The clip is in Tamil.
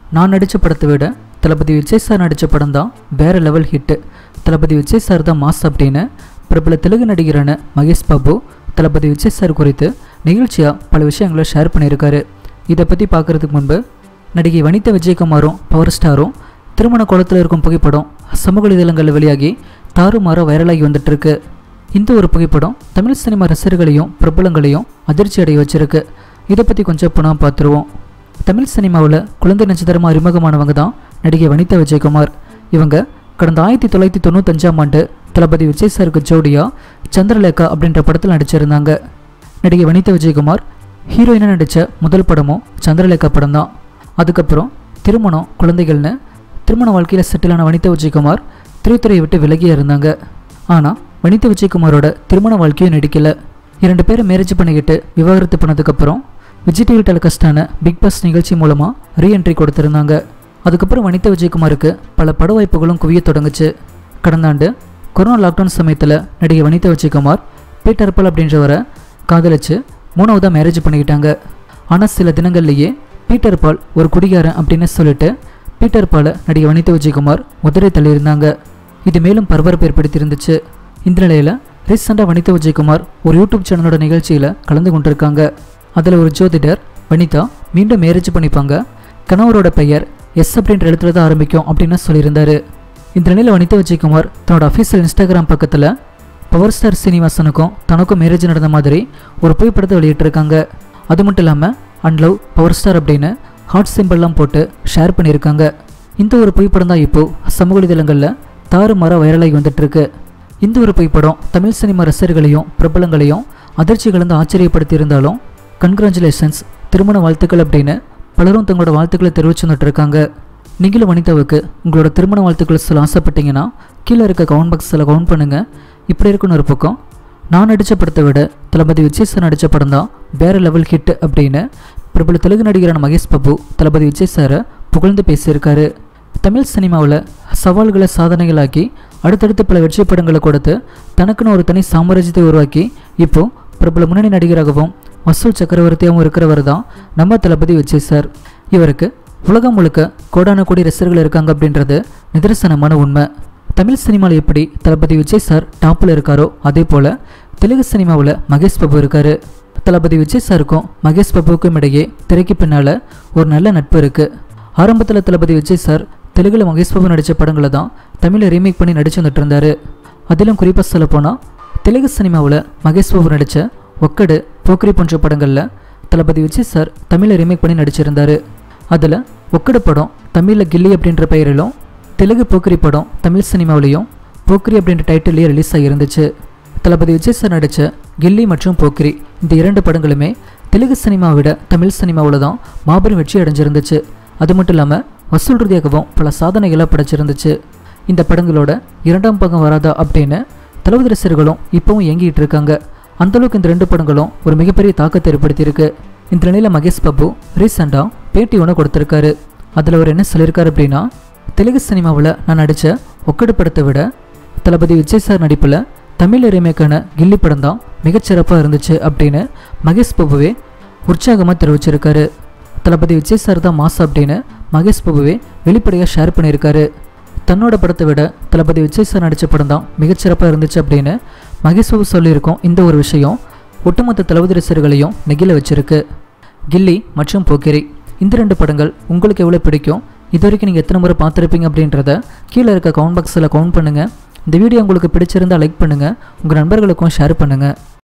நான் நடித்த படத்தை விட தளபதி விஜய் சார் நடித்த படம் தான் வேறு level hit Thalapathy Vijay sir தான் மாஸ் அப்படின்னு பிரபல தெலுங்கு நடிகரான மகேஷ் பாபு தளபதி விஜய் சார் குறித்து நிகழ்ச்சியாக பல விஷயங்களை ஷேர் பண்ணியிருக்காரு இதை பற்றி பார்க்குறதுக்கு முன்பு நடிகை வனிதா விஜயகுமாரும் பவர் ஸ்டாரும் திருமண கோலத்தில் இருக்கும் புகைப்படம் சமூக வலைதளங்களில் வெளியாகி தாறுமாற வைரலாகி வந்துட்டு இருக்கு இந்த ஒரு புகைப்படம் தமிழ் சினிமா ரசிகர்களையும் பிரபலங்களையும் அதிர்ச்சி அடைய வச்சிருக்கு இதை பற்றி கொஞ்சம் புனம் பார்த்துருவோம் தமிழ் சினிமாவில் குழந்தை நட்சத்திரமாக அறிமுகமானவங்க தான் நடிகை வனிதா விஜயகுமார் இவங்க கடந்த ஆயிரத்தி தொள்ளாயிரத்தி தொண்ணூத்தஞ்சாம் ஆண்டு தளபதி விஜய் சாருக்கு ஜோடியா சந்திரலேகா அப்படின்ற படத்தில் நடிச்சிருந்தாங்க நடிகை வனிதா விஜயகுமார் ஹீரோயினாக நடித்த முதல் படமும் சந்திரலேகா படம் தான் அதுக்கப்புறம் திருமணம் குழந்தைகள்னு திருமண வாழ்க்கையில் செட்டிலான வனிதா விஜயகுமார் திரைத்துறையை விட்டு விலகியே இருந்தாங்க ஆனால் வனிதா விஜயகுமாரோட திருமண வாழ்க்கையும் நடிக்கல இரண்டு பேரும் மேரேஜ் பண்ணிக்கிட்டு விவாகரத்து பண்ணதுக்கப்புறம் விஜய் டிவி டெலிகாஸ்டான பிக் பாஸ் நிகழ்ச்சி மூலமாக ரீஎன்ட்ரி கொடுத்துருந்தாங்க அதுக்கப்புறம் வனிதா விஜயகுமாருக்கு பல பட வாய்ப்புகளும் குவிய தொடங்குச்சு கடந்த ஆண்டு கொரோனா லாக்டவுன் சமயத்தில் நடிகை வனிதா விஜயகுமார் பீட்டர் பால் அப்படின்றவரை காதலிச்சு மூணாவதாக மேரேஜ் பண்ணிக்கிட்டாங்க ஆனால் சில தினங்கள்லேயே பீட்டர் பால் ஒரு குடிகாரன் அப்படின்னு சொல்லிட்டு பீட்டர் பாலை நடிகை வனிதா விஜயகுமார் உதிரை தள்ளியிருந்தாங்க இது மேலும் பரபரப்பு ஏற்படுத்தியிருந்துச்சு இந்த நிலையில் ரீசெண்டாக வனிதா விஜயகுமார் ஒரு யூடியூப் சேனலோட நிகழ்ச்சியில் கலந்து கொண்டிருக்காங்க அதில் ஒரு ஜோதிடர் வனிதா மீண்டும் மேரேஜ் பண்ணிப்பாங்க கணவரோட பெயர் எஸ் அப்படின்ற எழுத்துல தான் ஆரம்பிக்கும் அப்படின்னு சொல்லியிருந்தாரு இந்த நிலையில் வனிதா விஜயகுமார் தன்னோட அஃபீஷியல் இன்ஸ்டாகிராம் பக்கத்தில் பவர் ஸ்டார் சீனிவாசனுக்கும் தனக்கும் மேரேஜ் நடந்த மாதிரி ஒரு புகைப்படத்தை வெளியிட்டிருக்காங்க அது மட்டும் இல்லாமல் அன்லவ் பவர் ஸ்டார் அப்படின்னு ஹார்ட் சிம்பிள்லாம் போட்டு ஷேர் பண்ணியிருக்காங்க இந்த ஒரு புகைப்படம் தான் இப்போது சமூக வலைதளங்களில் தாறுமாற வைரலாகி வந்துட்டு இருக்கு இந்த ஒரு புகைப்படம் தமிழ் சினிமா ரசிகர்களையும் பிரபலங்களையும் அதிர்ச்சி கலந்து ஆச்சரியப்படுத்தி இருந்தாலும் கன்க்ராச்சுலேஷன்ஸ் திருமண வாழ்த்துக்கள் அப்படின்னு பலரும் தங்களோட வாழ்த்துக்களை தெரிவிச்சு வந்துட்டு இருக்காங்க நீங்களும் வனிதாவுக்கு உங்களோட திருமண வாழ்த்துக்களை சொல்ல ஆசைப்பட்டீங்கன்னா கீழே இருக்க கவுண்ட் பாக்ஸில் கவுண்ட் பண்ணுங்கள் இப்படி இருக்குன்னு ஒரு பக்கம் நான் நடித்த படத்தை விட தளபதி விஜய் சார் நடித்த படம் தான் வேறு லெவல் ஹிட் அப்படின்னு பிரபல தெலுங்கு நடிகரான மகேஷ் பாபு தளபதி விஜய் சாரை புகழ்ந்து பேசியிருக்காரு தமிழ் சினிமாவில் சவால்களை சாதனைகளாக்கி அடுத்தடுத்து பல வெற்றி படங்களை கொடுத்து தனக்குன்னு ஒரு தனி சாம்ராஜ்யத்தை உருவாக்கி இப்போ பிரபல முன்னணி நடிகராகவும் வசூல் சக்கரவர்த்தியாகவும் இருக்கிறவர் தான் நம்ம தளபதி விஜய் சார் இவருக்கு உலகம் முழுக்க கோடான கோடி ரசிகர்கள் இருக்காங்க அப்படின்றது நிதர்சனமான உண்மை தமிழ் சினிமாவில் எப்படி தளபதி விஜய் சார் டாப்பில் இருக்காரோ அதே போல் தெலுங்கு சினிமாவில் மகேஷ் பாபு இருக்காரு தளபதி விஜய் சாருக்கும் மகேஷ் பாபுவுக்கும் இடையே திரைக்கு பின்னால் ஒரு நல்ல நட்பு இருக்குது ஆரம்பத்தில் தளபதி விஜய் சார் தெலுங்குல மகேஷ் பாபு நடித்த படங்களை தான் தமிழில் ரீமேக் பண்ணி நடிச்சு வந்துட்டு இருந்தார் அதிலும் குறிப்பாக சொல்ல போனால் தெலுங்கு சினிமாவில் மகேஷ் பாபு நடித்த ஒக்கடு போக்கரி போன்ற படங்களில் தளபதி விஜய் சார் தமிழில் ரீமேக் பண்ணி நடிச்சிருந்தார் அதில் ஒக்கடு படம் தமிழில் கில்லி அப்படின்ற பெயரிலும் தெலுங்கு போக்கரி படம் தமிழ் சினிமாவிலையும் போக்கரி அப்படின்ற டைட்டிலேயே ரிலீஸ் ஆகியிருந்துச்சு தளபதி விஜய் சார் நடித்த கில்லி மற்றும் போக்கிரி இந்த இரண்டு படங்களுமே தெலுங்கு சினிமாவை விட தமிழ் சினிமாவில் தான் மாபெரும் வெற்றி அடைஞ்சிருந்துச்சு அது மட்டும் இல்லாமல் வசூல் ரீதியாகவும் பல சாதனைகளை படைச்சிருந்துச்சு இந்த படங்களோட இரண்டாம் பக்கம் வராதா அப்படின்னு தளபதி ரசிகர்களும் இப்போவும் இயங்கிட்டு இருக்காங்க அந்தளவுக்கு இந்த ரெண்டு படங்களும் ஒரு மிகப்பெரிய தாக்கத்தை ஏற்படுத்தியிருக்கு இந்த நிலையில் மகேஷ் பாபு ரீசெண்டாக பேட்டி ஒன்று கொடுத்துருக்காரு அதில் அவர் என்ன சொல்லியிருக்காரு அப்படின்னா தெலுங்கு சினிமாவில் நான் நடித்த ஒக்கடு படத்தை விட தளபதி விஜய் சார் நடிப்பில் தமிழ் ரீமேக்கான கில்லி படம் தான் மிகச்சிறப்பாக இருந்துச்சு அப்படின்னு மகேஷ் பாபுவே உற்சாகமாக தெரிவிச்சிருக்காரு தளபதி விஜய் சார் தான் மாஸ் அப்படின்னு மகேஷ் பாபுவே வெளிப்படையாக ஷேர் பண்ணியிருக்காரு தன்னோட படத்தை விட தளபதி விஜய் சார் நடித்த படம் தான் மிகச்சிறப்பாக இருந்துச்சு அப்படின்னு மகேஷ் பாபு சொல்லியிருக்கோம் இந்த ஒரு விஷயம் ஒட்டுமொத்த தளபதி ரசிகர்களையும் நெகிழ வச்சிருக்கு கில்லி மற்றும் போக்கிரி இந்த ரெண்டு படங்கள் உங்களுக்கு எவ்வளோ பிடிக்கும் இது வரைக்கும் நீங்கள் எத்தனை முறை பார்த்துருப்பீங்க அப்படின்றத கீழே இருக்க கவுண்ட் பாக்ஸில் கவுண்ட் பண்ணுங்கள் இந்த வீடியோ உங்களுக்கு பிடிச்சிருந்தால் லைக் பண்ணுங்கள் உங்கள் நண்பர்களுக்கும் ஷேர் பண்ணுங்கள்